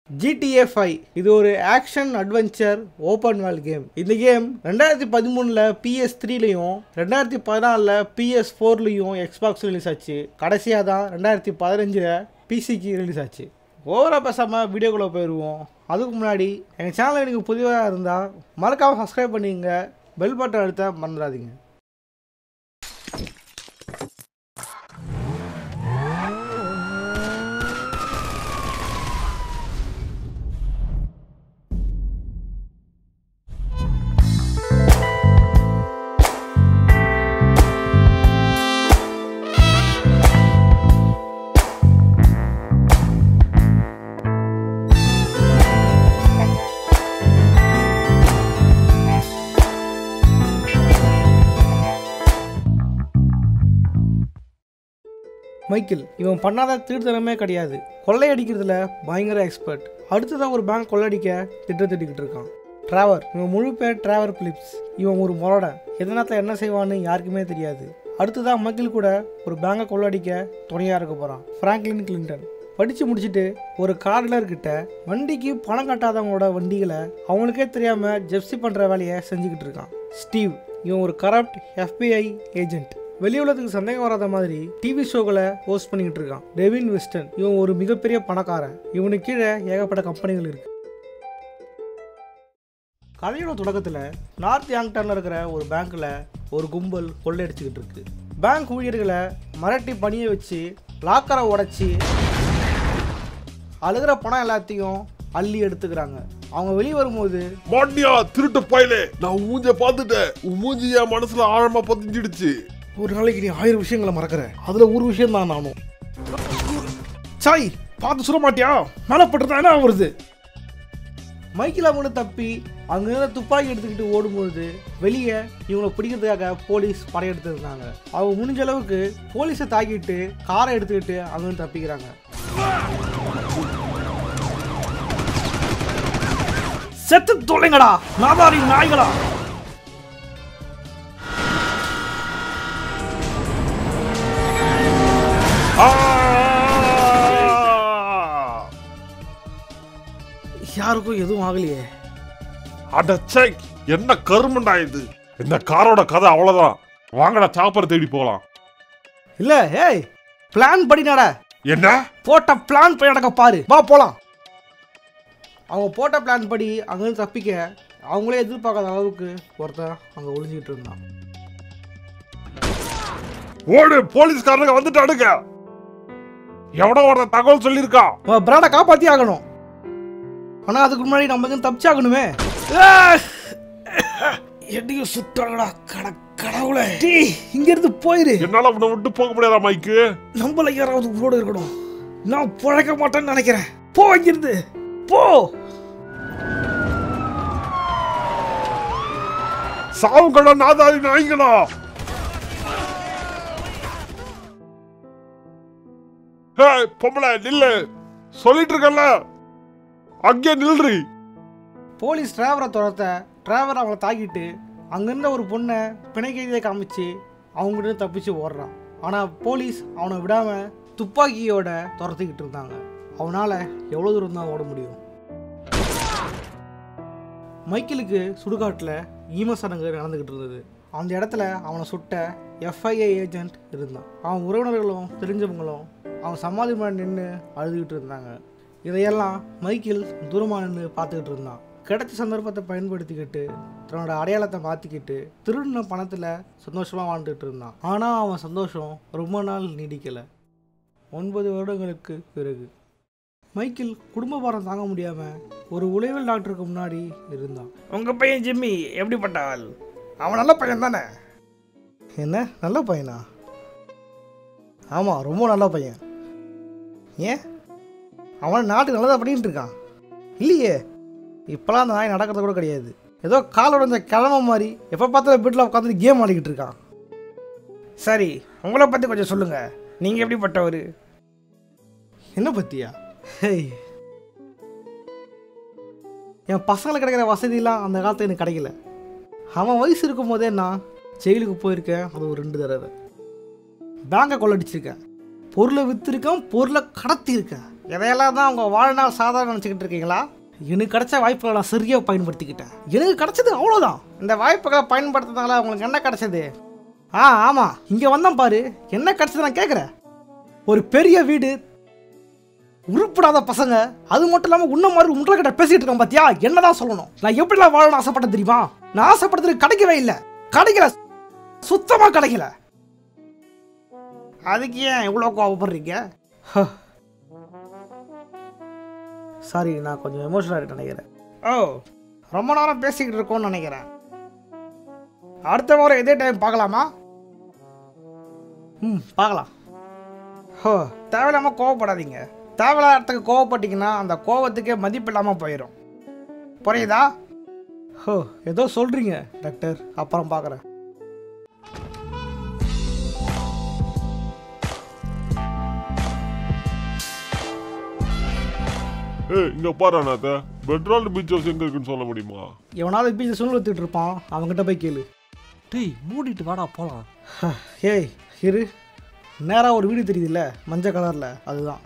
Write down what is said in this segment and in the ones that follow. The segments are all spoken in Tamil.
GTA 5 இது ஒரு action adventure open world game இந்த கேம் ரெண்டாயிரத்தி பதிமூணில் பிஎஸ் த்ரீலையும் ரெண்டாயிரத்தி பதினாலில் பிஎஸ் ஃபோர்லையும் எக்ஸ்பாக்ஸ் ரிலீஸ் ஆச்சு கடைசியாக தான் ரெண்டாயிரத்தி பதினஞ்சில் பிசிக்கு ரிலீஸ் ஆச்சு ஓவராக பேசாமல் வீடியோக்குள்ளே போயிடுவோம் அதுக்கு முன்னாடி எங்கள் சேனல் எனக்கு புதிதாக இருந்தால் மறக்காமல் சப்ஸ்கிரைப் பண்ணிங்க பெல் பட்டன் அழுத்த மறந்துடாதீங்க மைக்கேல் இவன் பண்ணாத திருத்தனமே கிடையாது கொள்ளையடிக்கிறதுல பயங்கர எக்ஸ்பர்ட் அடுத்ததாக ஒரு பேங்க் கொள்ளையடிக்க திட்டத்திட்டுக்கிட்டு இருக்கான் டிராவர் இவன் முழு பேர் டிராவர் பிலிப்ஸ் இவன் ஒரு முரடன் எந்த நேரத்தில் என்ன செய்வான்னு யாருக்குமே தெரியாது அடுத்ததாக மைக்கேல் கூட ஒரு பேங்கை கொள்ளையடிக்க துணையாக இருக்க போகிறான் ஃப்ராங்க்லின் கிளின்டன் படித்து முடிச்சுட்டு ஒரு கார் டீலர்கிட்ட வண்டிக்கு பணம் கட்டாதவங்களோட வண்டிகளை அவங்களுக்கே தெரியாமல் ஜெப்சி பண்ணுற வேலையை செஞ்சுக்கிட்டு இருக்கான் ஸ்டீவ் இவன் ஒரு கரப்ட் எஃபிஐ ஏஜென்ட் வெளி உலகத்துக்கு சந்தேகம் வராத மாதிரி டிவி ஷோக்களை ஹோஸ்ட் பண்ணிக்கிட்டு இருக்கான் டெவின் வெஸ்டன் இவன் ஒரு மிகப்பெரிய பணக்காரன் இவனுக்கு கீழே ஏகப்பட்ட கம்பெனிகள் இருக்கு கதையோட தொடக்கத்தில் நார்த் யாங்டனில் இருக்கிற ஒரு பேங்க்கில் ஒரு கும்பல் கொள்ளையடிச்சுக்கிட்டு இருக்கு பேங்க் ஊழியர்களை மிரட்டி பணிய வச்சு லாக்கரை உடைச்சி அழுகிற பணம் எல்லாத்தையும் அள்ளி எடுத்துக்கிறாங்க அவங்க வெளியே வரும்போது மாட்டியா திருட்டு பயலே நான் மூஞ்ச பார்த்துட்டேன் உன் மூஞ்சி என் மனசுல ஆழமா பதிஞ்சிடுச்சு ஒரு நாளைக்கு நீ ஆயிரம் விஷயங்களை மறக்கிற அதுல ஒரு விஷயம் தான் நானும் சாய் பார்த்து சொல்ல மாட்டியா மேலே பட்டுதான் என்ன வருது மைக்கில் அவங்கள தப்பி அங்கிருந்த துப்பாக்கி எடுத்துக்கிட்டு ஓடும்பொழுது வெளியே இவங்களை பிடிக்கிறதுக்காக போலீஸ் படையெடுத்து இருந்தாங்க அவங்க முடிஞ்ச அளவுக்கு போலீஸை தாக்கிட்டு காரை எடுத்துக்கிட்டு அங்கிருந்து தப்பிக்கிறாங்க செத்து தொலைங்கடா நாதாரி நாய்களா ஆ! யாருக்கும் எதுவும் ஆகலையே அட ச்சை என்ன கருமண்டா இது இந்த காரோட கதை அவ்வளவுதான் வாங்கடா சாப்பர் தேடி போலாம் இல்ல ஏய் பிளான் படினாடா என்ன போட்ட பிளான் போய் நடக்க பாரு வா போலாம் அவங்க போட்ட பிளான் படி அங்கிருந்து தப்பிக்க அவங்களே எதிர்பார்க்காத அளவுக்கு ஒருத்தன் அங்க ஒளிஞ்சுக்கிட்டு இருந்தான் ஓடு போலீஸ்காரனுங்க வந்துட்டானுங்க எவனோ ஒருத்தன் தகவல் சொல்லியிருக்கான் அவன் பிராண்டை காப்பாத்தி ஆகணும் ஆனா அதுக்கு முன்னாடி நம்ம எங்க தப்பிச்சாகணுமே எடிய சுட்டாங்கடா கட கடவுளே டீ இங்க இருந்து போயிரு என்னால அவனை விட்டு போக முடியாதா மைக்கு நம்மள யாராவது உயிரோடு இருக்கணும் நான் பிழைக்க மாட்டேன்னு நினைக்கிறேன் போ இங்கிருந்து போ சாவுங்கடா நாதாரி நாய்ங்களா ஹேய் பொம்பளை நில்லு சொல்லிட்டு இருக்கல அங்கே நில்றி போலீஸ் டிராவரை துரத்த டிராவர் அவங்கள தாக்கிட்டு அங்கிருந்த ஒரு பொண்ணை பிணை கைதியை காமிச்சு அவங்ககிட்ட தப்பிச்சு ஓடுறான் ஆனால் போலீஸ் அவனை விடாமல் துப்பாக்கியோட துரத்திக்கிட்டு இருந்தாங்க அவனால் எவ்வளோ தூரம் தான் ஓட முடியும் மைக்கேலுக்கு சுடுகாட்டில் ஈமசடங்கு நடந்துக்கிட்டு இருந்தது அந்த இடத்துல அவனை சுட்ட எஃப்ஐஏ ஏஜென்ட் இருந்தான் அவன் உறவினர்களும் தெரிஞ்சவங்களும் அவன் சமாதி மேலே நின்று அழுதுகிட்டு இருந்தாங்க இதையெல்லாம் மைக்கேல் தூரமாக நின்று பார்த்துக்கிட்டு இருந்தான் கிடைச்ச சந்தர்ப்பத்தை பயன்படுத்திக்கிட்டு தன்னோட அடையாளத்தை மாற்றிக்கிட்டு திருடின பணத்தில் சந்தோஷமாக வாழ்ந்துட்டு இருந்தான் ஆனால் அவன் சந்தோஷம் ரொம்ப நாள் நீடிக்கலை ஒன்பது வருடங்களுக்கு பிறகு மைக்கேல் குடும்ப பாரம் தாங்க முடியாமல் ஒரு உளவியல் டாக்டருக்கு முன்னாடி இருந்தான் உங்கள் பையன் ஜிம்மி எப்படிப்பட்ட ஆள் அவன் நல்ல பையன் தானே என்ன நல்ல பையனா ஆமாம் ரொம்ப நல்ல பையன் ஏன் அவன் நாட்டுக்கு நல்லதா பண்ணிட்டு இருக்கான் இல்லையே இப்போலாம் அந்த நாய் நடக்கிறது கூட கிடையாது ஏதோ கால் உடஞ்ச கிழமை மாதிரி எப்போ பார்த்தாலும் வீட்டில் உட்காந்து கேம் ஆடிக்கிட்டு இருக்கான் சரி உங்களை பற்றி கொஞ்சம் சொல்லுங்கள் நீங்கள் எப்படிப்பட்டவர் என்ன பற்றியா ஹேய் என் பசங்களுக்கு கிடைக்கிற வசதியெல்லாம் அந்த காலத்தில் எனக்கு கிடைக்கல அவன் வயசு இருக்கும் போதே நான் ஜெயிலுக்கு போயிருக்கேன் அது ஒரு ரெண்டு தடவை பேங்கை கொள்ளடிச்சிருக்கேன் பொருளை விற்றுருக்கேன் பொருளை கடத்தியிருக்கேன் இதையெல்லாம் தான் உங்கள் வாழ்நாள் சாதாரண நினச்சிக்கிட்டு இருக்கீங்களா எனக்கு கிடைச்ச வாய்ப்புகளை நான் சரியாக பயன்படுத்திக்கிட்டேன் எனக்கு கிடைச்சது அவ்வளோதான் இந்த வாய்ப்புகளை பயன்படுத்துறதுனால உங்களுக்கு என்ன கிடைச்சது ஆ ஆமாம் இங்கே வந்தேன் பாரு என்ன கிடைச்சது நான் கேட்குறேன் ஒரு பெரிய வீடு உருப்படாத பசங்க அது மட்டும் இல்லாமல் உன்ன மாதிரி உங்களை கிட்ட பேசிட்டு இருக்கேன் பாத்தியா என்னதான் சொல்லணும் நான் எப்படிலாம் வாழணும் ஆசைப்பட்டேன் தெரியுமா நான் ஆசைப்பட்டது கிடைக்கவே இல்லை கிடைக்கல சுத்தமா கிடைக்கல அதுக்கு ஏன் இவ்வளோ கோவப்படுறீங்க சாரி நான் கொஞ்சம் எமோஷனல் நினைக்கிறேன் ஓ ரொம்ப நேரம் பேசிக்கிட்டு இருக்கோம்னு நினைக்கிறேன் அடுத்த வாரம் இதே டைம் பார்க்கலாமா ம் பார்க்கலாம் ஹோ தேவையில்லாமல் கோவப்படாதீங்க தேவையில்லாத இடத்துக்கு கோவப்பட்டீங்கன்னா அந்த கோவத்துக்கே மதிப்பு இல்லாமல் போயிடும் புரியுதா ஹோ ஏதோ சொல்கிறீங்க டாக்டர் அப்புறம் பார்க்குறேன் ஏய் இங்க பாரு அண்ணாத்த பெட்ரோல் பீச் ஹவுஸ் எங்க இருக்குன்னு சொல்ல முடியுமா எவனாவது பீச்சை சுழல் எடுத்துக்கிட்டு இருப்பான் அவன்கிட்ட போய் கேளு டேய் மூடிட்டு வாடா போலாம் ஏய் இரு நேராக ஒரு வீடு தெரியுதுல்ல மஞ்சள் கலரில் அதுதான்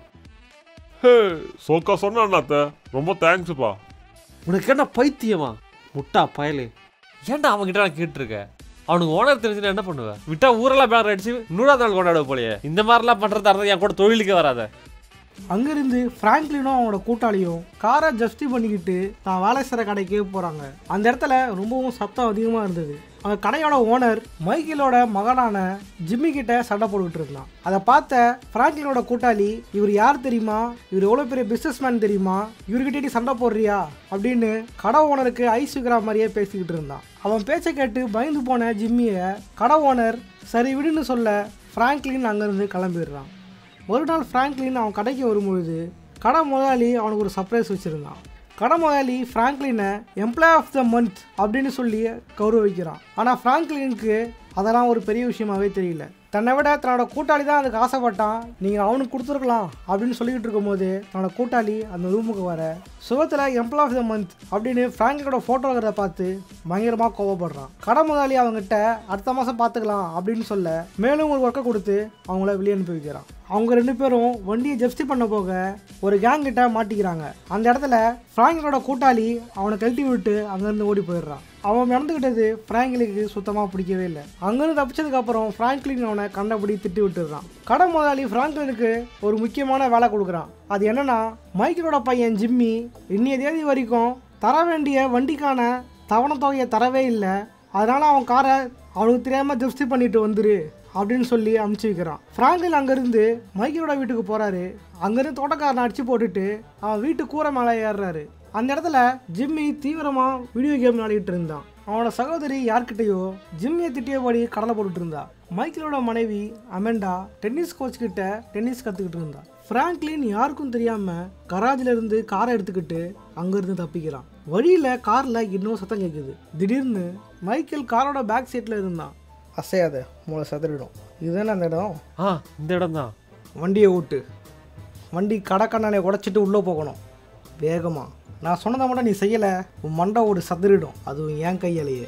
ஹே சோக்கா சொன்ன அண்ணாத்த ரொம்ப தேங்க்ஸ்ப்பா உனக்கு என்ன பைத்தியமா முட்டா பயலு ஏன்டா அவன்கிட்ட நான் கேட்டிருக்க அவனுக்கு ஓனர் தெரிஞ்சுன்னா என்ன பண்ணுவேன் விட்டா ஊரெல்லாம் பேர் அடிச்சு நூறாவது நாள் கொண்டாட போலையே இந்த மாதிரிலாம் பண்றதா இருந்தா என் கூட தொழிலுக்கே வராத அங்கிருந்து பிராங்க்லினும் அவனோட கூட்டாளியும் காரை ஜஸ்டி பண்ணிக்கிட்டு தான் வேலை செய்கிற கடைக்கே போகிறாங்க அந்த இடத்துல ரொம்பவும் சத்தம் அதிகமாக இருந்தது அந்த கடையோட ஓனர் மைக்கேலோட மகனான ஜிம்மி கிட்ட சண்டை போட்டுக்கிட்டு இருந்தான் அதை பார்த்த பிராங்க்லினோட கூட்டாளி இவர் யார் தெரியுமா இவர் எவ்வளோ பெரிய பிஸ்னஸ்மேன் தெரியுமா இவர்கிட்ட நீ சண்டை போடுறியா அப்படின்னு கடை ஓனருக்கு ஐஸ் வைக்கிற மாதிரியே பேசிக்கிட்டு இருந்தான் அவன் பேச்சை கேட்டு பயந்து போன ஜிம்மியை கடை ஓனர் சரி விடுன்னு சொல்ல பிராங்க்லின் அங்கேருந்து கிளம்பிடுறான் ஒரு நாள் ஃப்ராங்க்லின் அவன் கடைக்கு வரும்பொழுது கடை முதலாளி அவனுக்கு ஒரு சர்ப்ரைஸ் வச்சுருந்தான் கடை முதலாளி ஃப்ராங்க்லினை எம்ப்ளாய் ஆஃப் த மந்த் அப்படின்னு சொல்லி கௌரவிக்கிறான் ஆனால் ஃப்ராங்க்லினுக்கு அதெல்லாம் ஒரு பெரிய விஷயமாவே தெரியல தன்னை விட தன்னோட கூட்டாளி தான் அதுக்கு ஆசைப்பட்டான் நீங்கள் அவனுக்கு கொடுத்துருக்கலாம் அப்படின்னு சொல்லிக்கிட்டு இருக்கும்போது தன்னோட கூட்டாளி அந்த ரூமுக்கு வர சுகத்தில் எம்ப்ளாய் ஆஃப் த மந்த் அப்படின்னு ஃப்ராங்க்லினோட ஃபோட்டோ இருக்கிறத பார்த்து பயங்கரமாக கோவப்படுறான் கடை முதலாளி அவங்ககிட்ட அடுத்த மாதம் பார்த்துக்கலாம் அப்படின்னு சொல்ல மேலும் ஒரு ஒர்க்கை கொடுத்து அவங்கள வெளியே அனுப்பி வைக்கிறான் அவங்க ரெண்டு பேரும் வண்டியை ஜப்தி பண்ண போக ஒரு கேங் கிட்ட மாட்டிக்கிறாங்க அந்த இடத்துல ஃப்ராங்கிலோட கூட்டாளி அவனை கழட்டி விட்டு அங்கேருந்து ஓடி போயிடுறான் அவன் நடந்துக்கிட்டது ஃப்ராங்கிலுக்கு சுத்தமாக பிடிக்கவே இல்லை அங்கேருந்து தப்பிச்சதுக்கு அப்புறம் ஃப்ராங்க்லின் அவனை கண்டபடி திட்டி விட்டுடுறான் கடை முதலாளி ஃப்ராங்க்லினுக்கு ஒரு முக்கியமான வேலை கொடுக்குறான் அது என்னன்னா மைக்கேலோட பையன் ஜிம்மி இன்னைய தேதி வரைக்கும் தர வேண்டிய வண்டிக்கான தவணை தொகையை தரவே இல்லை அதனால அவன் காரை அவனுக்கு தெரியாம ஜப்தி பண்ணிட்டு வந்துரு அப்படின்னு சொல்லி அமுச்சு வைக்கிறான் ஃப்ராங்கில் அங்கேருந்து மைக்கேலோட வீட்டுக்கு போறாரு அங்கேருந்து தோட்டக்காரனை அடிச்சு போட்டுட்டு அவன் வீட்டு கூரை மேலே ஏறுறாரு அந்த இடத்துல ஜிம்மி தீவிரமா வீடியோ கேம் விளையாடிட்டு இருந்தான் அவனோட சகோதரி யார்கிட்டயோ ஜிம்மியை திட்டியபடி கடலை போட்டுட்டு இருந்தா மைக்கேலோட மனைவி அமெண்டா டென்னிஸ் கோச் கிட்ட டென்னிஸ் கத்துக்கிட்டு இருந்தா பிராங்க்லின் யாருக்கும் தெரியாம கராஜ்ல இருந்து காரை எடுத்துக்கிட்டு அங்கிருந்து தப்பிக்கிறான் வழியில கார்ல இன்னும் சத்தம் கேட்குது திடீர்னு மைக்கேல் காரோட பேக் சீட்ல இருந்தான் அசையாத மூளை சதறிடும் இதுதானே அந்த இடம் ஆ இந்த இடம் தான் வண்டியை ஓட்டு வண்டி கடக்கண்ணனை உடைச்சிட்டு உள்ளே போகணும் வேகமாக நான் சொன்னதை மட்டும் நீ செய்யலை உன் மண்டை ஒரு சதுரிடும் அதுவும் என் கையாலேயே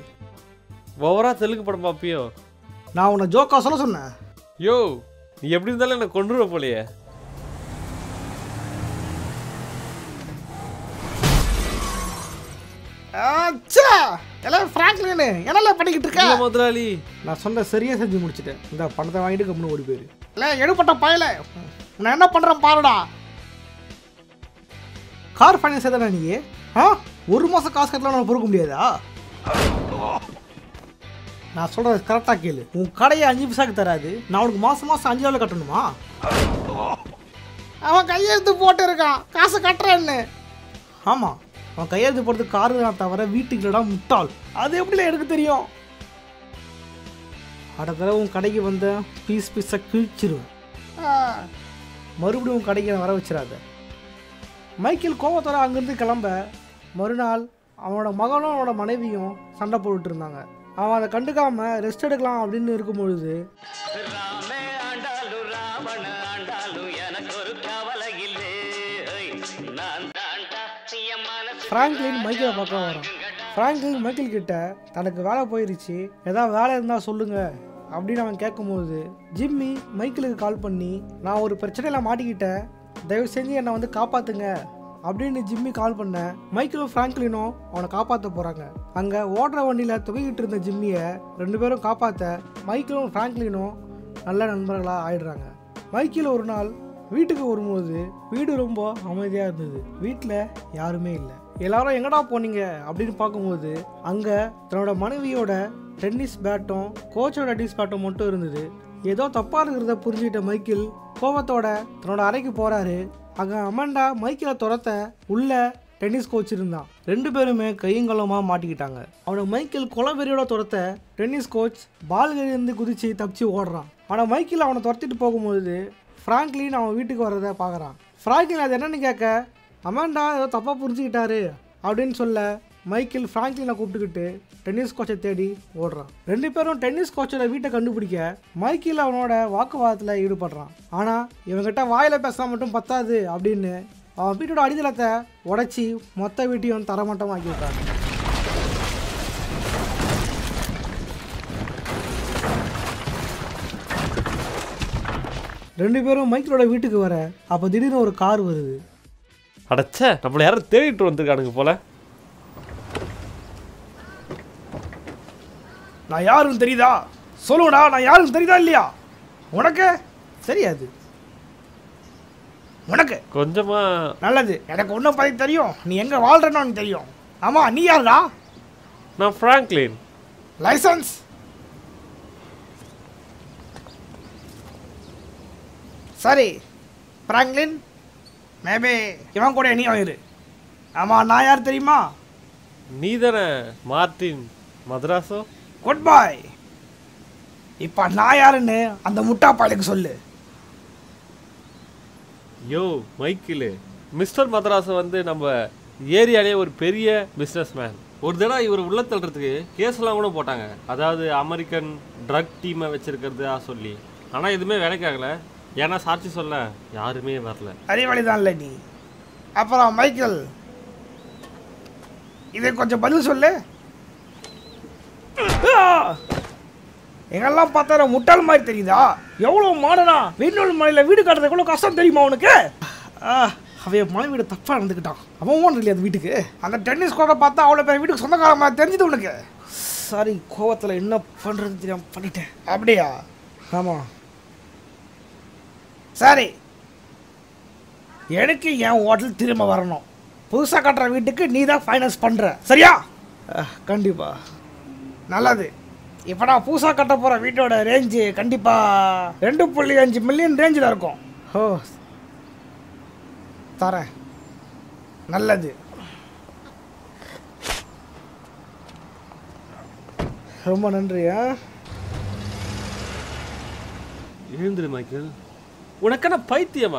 ஓவரா தெலுங்கு படம் பாப்பியோ நான் உன்னை ஜோக்கா சொல்ல சொன்னேன் யோ நீ எப்படி இருந்தாலும் என்ன கொண்டுருவ போலையே அச்சா எல்லாம் ஃப்ராங்க்லின் என்னல பண்ணிக்கிட்டு இருக்க இல்ல முதலாளி நான் சொன்ன சரியாக செஞ்சு முடிச்சிட்டேன் இந்த பணத்தை வாங்கிட்டு கம்முன்னு ஓடி போயிரு இல்லை எடுப்பட்ட பயல நான் என்ன பண்ணுறேன் பாருடா கார் ஃபைனான்ஸ் எதானே நீ ஆ ஒரு மாதம் காசு கட்டலாம் நான் பொறுக்க முடியாதா நான் சொல்கிறது கரெக்டாக கேளு உன் கடையை அஞ்சு பைசாக்கு தராது நான் உனக்கு மாதம் மாதம் அஞ்சு நாள் கட்டணுமா அவன் கையெழுத்து போட்டு இருக்கான் காசு கட்டுறேன்னு ஆமாம் அவன் கையெழுத்து போடுறது காரு தான் தவிர வீட்டுக்கு இல்லடா முட்டாள் அது எப்படில எனக்கு தெரியும் அடுத்த தடவை உன் கடைக்கு வந்த பீஸ் பீஸாக கிழிச்சிருவேன் மறுபடியும் உன் கடைக்கு என்னை வர வச்சிடாத மைக்கேல் கோவத்தோட அங்கேருந்து கிளம்ப மறுநாள் அவனோட மகனும் அவனோட மனைவியும் சண்டை போட்டுட்டு இருந்தாங்க அவன் அதை கண்டுக்காம ரெஸ்ட் எடுக்கலாம் அப்படின்னு இருக்கும் பொழுது ராமே ஆண்டாலு ராவண ஆண்டாலு எனக்கு ஒரு கவலை இல்லை நான் தாண்டா என் மனசு ஃப்ராங்க்லின் மைக்கேலை பார்க்க வரான் ஃப்ராங்க்லின் மைக்கேல் கிட்ட தனக்கு வேலை போயிருச்சு ஏதாவது வேலை இருந்தால் சொல்லுங்க அப்படின்னு அவன் கேட்கும்போது ஜிம்மி மைக்கேலுக்கு கால் பண்ணி நான் ஒரு பிரச்சனையில் மாட்டிக்கிட்டேன் தயவு செஞ்சு என்னை வந்து காப்பாத்துங்க அப்படின்னு ஜிம்மி கால் பண்ண மைக்கிளும் ஃப்ராங்க்லினும் அவனை காப்பாற்ற போகிறாங்க அங்கே ஓடுற வண்டியில் தொகைக்கிட்டு இருந்த ஜிம்மியை ரெண்டு பேரும் காப்பாற்ற மைக்கிளும் ஃப்ராங்க்லினும் நல்ல நண்பர்களாக ஆயிடுறாங்க மைக்கிள் ஒரு நாள் வீட்டுக்கு வரும்போது வீடு ரொம்ப அமைதியாக இருந்தது வீட்டில் யாருமே இல்லை எல்லாரும் எங்கடா போனீங்க அப்படின்னு பார்க்கும்போது அங்கே தன்னோட மனைவியோட டென்னிஸ் பேட்டும் கோச்சோட டென்னிஸ் பேட்டும் மட்டும் இருந்தது ஏதோ தப்பாக இருக்கிறத புரிஞ்சுக்கிட்ட மைக்கேல் கோபத்தோட தன்னோட அறைக்கு போகிறாரு அங்கே அமண்டா மைக்கில துரத்த உள்ள டென்னிஸ் கோச் இருந்தான் ரெண்டு பேருமே கையங்கலமாக மாட்டிக்கிட்டாங்க அவனை மைக்கேல் கொலவெறியோட துரத்த டென்னிஸ் கோச் பால்களிலிருந்து குதிச்சு தப்பிச்சு ஓடுறான் ஆனால் மைக்கேல் அவனை துரத்திட்டு போகும்போது ஃப்ராங்க்லின் அவன் வீட்டுக்கு வர்றதை பார்க்குறான் ஃப்ராங்க்லின் அது என்னன்னு கேட்க அமாண்டா ஏதோ தப்பாக புரிஞ்சுக்கிட்டாரு அப்படின்னு சொல்ல மைக்கேல் ஃப்ராங்க்லினை கூப்பிட்டுக்கிட்டு டென்னிஸ் கோச்சை தேடி ஓடுறான் ரெண்டு பேரும் டென்னிஸ் கோச்சோட வீட்டை கண்டுபிடிக்க மைக்கேல் அவனோட வாக்குவாதத்தில் ஈடுபடுறான் ஆனால் இவங்கிட்ட வாயில் பேசினா மட்டும் பத்தாது அப்படின்னு அவன் வீட்டோட அடித்தளத்தை உடைச்சி மொத்த வீட்டையும் தரமட்டமாக்கி விட்டான் ரெண்டு பேரும் மைக்கேலோட வீட்டுக்கு வர அப்போ திடீர்னு ஒரு கார் வருது அடச்சே நம்மளை யாரும் தேடிட்டு வந்திருக்கானுங்க போல நான் யாருன்னு தெரியுதா சொல்லுடா நான் யாருன்னு தெரியுதா இல்லையா உனக்கு தெரியாது உனக்கு கொஞ்சமா நல்லது எனக்கு ஒன்றும் பற்றி தெரியும் நீ எங்கே வாழ்றன்னு எனக்கு தெரியும் ஆமாம் நீ யாருடா நான் ஃப்ராங்க்லின் லைசன்ஸ் சரி பிராங்க்லின் மேபி இவன் கூட நீ இரு ஆமாம் நான் யார் தெரியுமா நீ தானே மார்டின் மദ്രാസோ குட் பாய் இப்போ நான் யாருன்னு அந்த முட்டா பாலுக்கு சொல்லு யோ மைக்கிள் மிஸ்டர் மദ്രാസோ வந்து நம்ம ஏரியாலே ஒரு பெரிய பிஸ்னஸ் மேன் ஒரு தடவை இவர் உள்ள தள்ளுறதுக்கு கேஸ்லாம் கூட போட்டாங்க அதாவது அமெரிக்கன் ட்ரக் டீமை வச்சிருக்கிறதா சொல்லி ஆனால் எதுவுமே வேலைக்காகல ஏன்னா சாட்சி சொல்ல யாருமே வரல அறிவாளி தான் இல்லை நீ அப்புறம் மைக்கேல் இதை கொஞ்சம் பதில் சொல்லு ஆ! எங்கெல்லாம் பார்த்தா நான் முட்டாள் மாதிரி தெரியுதா எவ்வளோ மாடனா வெண்ணூல் மலையில் வீடு கட்டுறது எவ்வளோ கஷ்டம் தெரியுமா உனக்கு ஆ, அவன் என் மனைவி வீடு தப்பாக நடந்துக்கிட்டான் அவன் ஓன் இல்லையா அந்த வீட்டுக்கு அந்த டென்னிஸ் கோட்டை பார்த்தா அவ்வளோ பேர் வீட்டுக்கு சொந்தக்கார மாதிரி தெரிஞ்சது உனக்கு சாரி கோவத்தில் என்ன பண்ணுறது தெரியாம பண்ணிட்டேன் அப்படியா ஆமாம் சரி எனக்கு என் ஹோட்டல் திரும்ப வரணும் புதுசாக கட்டுற வீட்டுக்கு நீ தான் ஃபைனான்ஸ் பண்ணுற சரியா கண்டிப்பா நல்லது இப்போ நான் புதுசாக கட்ட போகிற வீட்டோட ரேஞ்சு கண்டிப்பாக ரெண்டு புள்ளி அஞ்சு மில்லியன் ரேஞ்சில் இருக்கும் ஓ தரேன் நல்லது ரொம்ப நன்றியா எழுந்துரு மைக்கேல் உனக்கான பைத்தியமா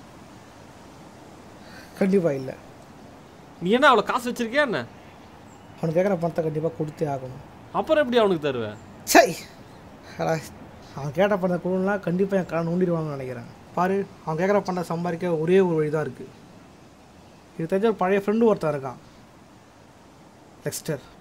கண்டிப்பாக இல்லை நீ என்ன அவ்வளோ காசு வச்சிருக்கியா என்ன அவனுக்கு கேட்குற பணத்தை கண்டிப்பாக கொடுத்தே ஆகணும் அப்புறம் எப்படி அவனுக்கு தருவேன் சை அடா, அவன் கேட்ட பண்ண குழுலாம் கண்டிப்பாக என் கடன் நோண்டிடுவாங்கன்னு நினைக்கிறேன் பாரு அவன் கேட்குற பண்ண சம்பாதிக்க ஒரே ஒரு வழி தான் இருக்குது இது தெரிஞ்ச ஒரு பழைய ஃப்ரெண்டு ஒருத்தன் இருக்கான் லெக்ஸ்டர்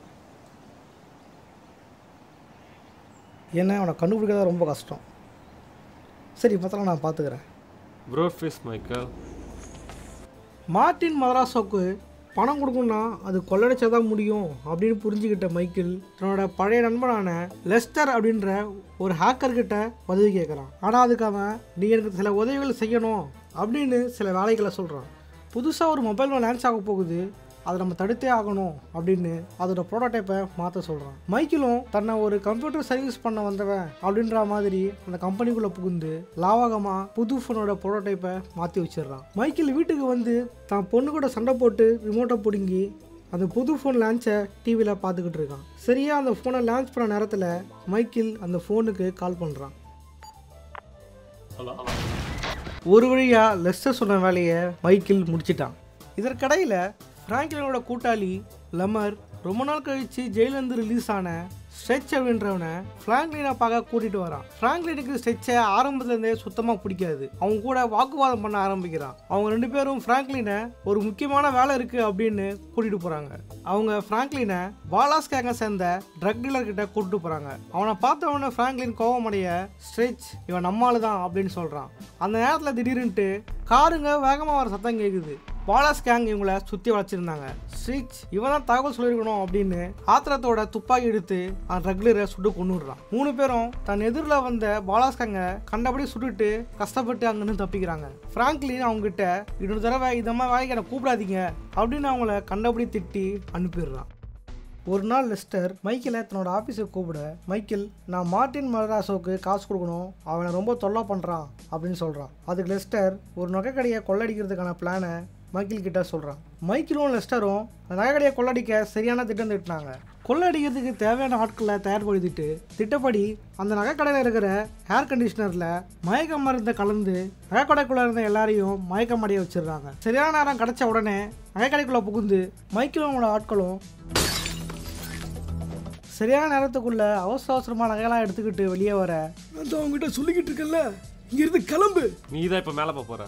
என்ன அவனை கண்டுபிடிக்கிறதா ரொம்ப கஷ்டம் சரி பத்திரம் நான் பார்த்துக்கிறேன் ப்ரோ ஃபேஸ் மைக்கேல் மார்ட்டின் மதராசோக்கு பணம் கொடுக்கணும்னா அது கொள்ளடிச்சா தான் முடியும் அப்படின்னு புரிஞ்சுக்கிட்ட மைக்கேல் தன்னோட பழைய நண்பனான லெஸ்டர் அப்படின்ற ஒரு ஹேக்கர் கிட்ட உதவி கேட்குறான் ஆனால் அதுக்கு அவன் நீ எனக்கு சில உதவிகள் செய்யணும் அப்படின்னு சில வேலைகளை சொல்கிறான் புதுசாக ஒரு மொபைல் லான்ச் ஆக போகுது அதை நம்ம தடுத்தே ஆகணும் அப்படின்னு அதோட ப்ரோட்டோடைப்பை மாற்ற சொல்கிறான் மைக்கிளும் தன்னை ஒரு கம்ப்யூட்டர் சர்வீஸ் பண்ண வந்தவன் அப்படின்ற மாதிரி அந்த கம்பெனிக்குள்ளே புகுந்து லாவகமாக புது ஃபோனோட ப்ரோட்டோடைப்பை மாற்றி வச்சிடுறான் மைக்கேல் வீட்டுக்கு வந்து தான் பொண்ணு கூட சண்டை போட்டு ரிமோட்டை பிடுங்கி அந்த புது ஃபோன் லான்ச்சை டிவியில் பார்த்துக்கிட்டு இருக்கான் சரியாக அந்த ஃபோனை லான்ச் பண்ண நேரத்தில் மைக்கேல் அந்த ஃபோனுக்கு கால் பண்ணுறான் ஒரு வழியாக லெஸ்டர் சொன்ன வேலையை மைக்கேல் முடிச்சிட்டான் இதற்கிடையில் ஃப்ராங்க்லினோட கூட்டாளி லெமர் ரொம்ப நாள் கழிச்சு ஜெயிலேருந்து ரிலீஸ் ஆன ஸ்ட்ரெச் அப்படின்றவனை ஃப்ராங்க்லினை பார்க்க கூட்டிட்டு வரான் ஃப்ராங்க்லினுக்கு ஸ்ட்ரெச்சை ஆரம்பத்துலேருந்தே சுத்தமாக பிடிக்காது அவங்க கூட வாக்குவாதம் பண்ண ஆரம்பிக்கிறான் அவங்க ரெண்டு பேரும் ஃப்ராங்க்லினை ஒரு முக்கியமான வேலை இருக்குது அப்படின்னு கூட்டிகிட்டு போகிறாங்க அவங்க ஃப்ராங்க்லினை வாலாஸ் கேங்க சேர்ந்த ட்ரக் டீலர் கிட்ட கூட்டிட்டு போறாங்க அவனை பார்த்த உடனே ஃப்ராங்க்லின் கோவமடைய ஸ்ட்ரெச் இவன் நம்மால தான் அப்படின்னு சொல்றான் அந்த நேரத்தில் திடீர்னுட்டு காருங்க வேகமாக வர சத்தம் கேட்குது வாலாஸ் கேங் இவங்கள சுற்றி வளைச்சிருந்தாங்க ஸ்ட்ரிச் இவன் தான் தகவல் சொல்லியிருக்கணும் அப்படின்னு ஆத்திரத்தோட துப்பாக்கி எடுத்து அந்த ட்ரக்லரை சுட்டு கொண்டுடுறான் மூணு பேரும் தன் எதிரில் வந்த பாலாஸ் கேங்க கண்டபடி சுட்டுட்டு கஷ்டப்பட்டு அங்கிருந்து தப்பிக்கிறாங்க ஃப்ராங்க்லின் அவங்க கிட்ட இன்னொரு தடவை இந்த மாதிரி வேலைக்கு என்னை கூப்பிடாதீங்க அப்படின்னு அவங்கள கண்டபடி திட்டி அனுப்பிடுறான் ஒரு நாள் லெஸ்டர் மைக்கேலை தன்னோட ஆஃபீஸுக்கு கூப்பிட மைக்கேல் நான் மார்ட்டின் மதராசோவுக்கு காசு கொடுக்கணும் அவனை ரொம்ப தொல்லை பண்ணுறான் அப்படின்னு சொல்கிறான் அதுக்கு லெஸ்டர் ஒரு நகைக்கடையை கொள்ளடிக்கிறதுக்கான பிளானை மைக்கேல் கிட்ட சொல்கிறான் மைக்கேலும் லெஸ்டரும் அந்த நகைக்கடையை கொள்ளடிக்க சரியான திட்டம் திட்டினாங்க கொள்ளடிக்கிறதுக்கு தேவையான ஆட்களை தயார்படுத்திட்டு திட்டப்படி அந்த நகைக்கடையில் இருக்கிற ஏர் கண்டிஷனரில் மயக்க மருந்தை கலந்து நகைக்கடைக்குள்ளே இருந்த எல்லாரையும் மயக்கம் அடைய வச்சிடுறாங்க சரியான நேரம் கிடைச்ச உடனே நகைக்கடைக்குள்ளே புகுந்து மைக்கேலும் அவனோட ஆட்களும் சரியான நேரத்துக்குள்ள அவசர அவசரமாக நகையெல்லாம் எடுத்துக்கிட்டு வெளியே வர நான் தான் அவங்ககிட்ட சொல்லிக்கிட்டு இருக்கேன்ல இங்கிருந்து கிளம்பு நீ தான் இப்போ மேலே போக போற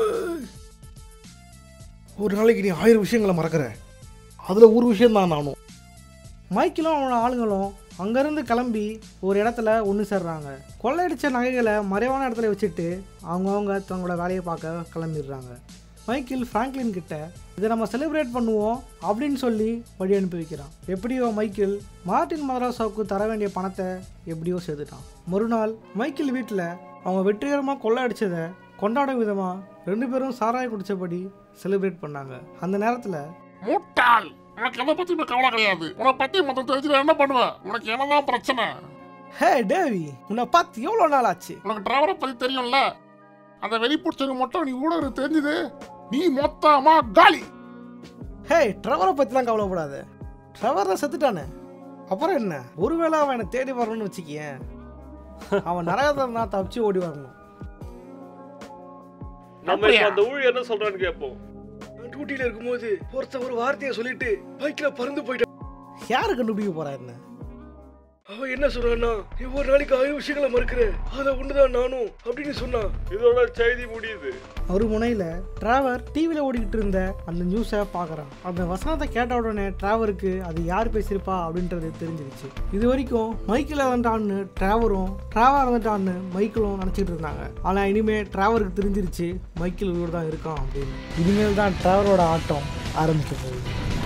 ஒரு நாளைக்கு நீ ஆயிரம் விஷயங்களை மறக்கிற அதில் ஒரு விஷயம் தான் நானும் மைக்கிலும் அவனோட ஆளுங்களும் அங்கேருந்து கிளம்பி ஒரு இடத்துல ஒன்று சேர்றாங்க கொள்ளையடிச்ச நகைகளை மறைவான இடத்துல வச்சுட்டு அவங்கவுங்க தங்களோட வேலையை பார்க்க கிளம்பிடுறாங்க மைக்கேல் ஃப்ராங்க்லின் கிட்ட இதை நம்ம செலிப்ரேட் பண்ணுவோம் அப்படின்னு சொல்லி வழி அனுப்பி வைக்கிறான் எப்படியோ மைக்கேல் மார்ட்டின் மதராசாவுக்கு தர வேண்டிய பணத்தை எப்படியோ சேர்த்துட்டான் மறுநாள் மைக்கேல் வீட்டில் அவங்க வெற்றிகரமாக கொள்ளையடிச்சதை கொண்டாடும் விதமாக ரெண்டு பேரும் சாராயம் குடிச்சபடி செலிப்ரேட் பண்ணாங்க அந்த நேரத்தில் முட்டாள் உனக்கு எதை பத்தி கவலை கிடையாது உன்னை பத்தி மொத்தம் தெரிஞ்சுட்டு என்ன பண்ணுவ உனக்கு என்னதான் பிரச்சனை ஹே டேவி உன்னை பார்த்து எவ்வளோ நாள் ஆச்சு உனக்கு டிரைவரை பத்தி தெரியும்ல அந்த வெளி பிடிச்சது மட்டும் நீ கூட தெரிஞ்சது நீ மொத்தமா காலி ஹே ட்ரெவரை பற்றிலாம் கவலைப்படாத ட்ரெவர் தான் செத்துட்டானே அப்புறம் என்ன ஒருவேளை அவன் என்னை தேடி வரணும்னு வச்சுக்கியேன் அவன் நரகத்தில் நான் தப்பிச்சு ஓடி வரணும் நம்ம இப்ப அந்த ஊழி என்ன சொல்றான்னு கேட்போம் நான் டியூட்டியில் இருக்கும்போது ஒருத்தன் ஒரு வார்த்தையை சொல்லிட்டு பைக்கில் பறந்து போயிட்டான் யாரு கண்டுபிடிக்க போறா என்ன அவன் என்ன சொல்றான்னா நீ ஒரு நாளைக்கு ஆயிரம் விஷயங்களை மறுக்கிற அதை ஒண்ணுதான் நானும் அப்படின்னு சொன்னான் இதோட செய்தி முடியுது ஒரு முனையில் டிராவர் டிவியில் ஓடிக்கிட்டு இருந்த அந்த நியூஸை பார்க்குறான் அந்த வசனத்தை கேட்ட உடனே டிராவருக்கு அது யார் பேசியிருப்பா அப்படின்றது தெரிஞ்சிருச்சு இது வரைக்கும் மைக்கில் இறந்துட்டான்னு டிராவரும் டிராவர் இறந்துட்டான்னு மைக்கிளும் நினச்சிக்கிட்டு இருந்தாங்க ஆனால் இனிமேல் டிராவருக்கு தெரிஞ்சிருச்சு மைக்கிள் இவர் தான் இருக்கான் அப்படின்னு இனிமேல் தான் டிராவரோட ஆட்டம் ஆரம்பிக்க போகுது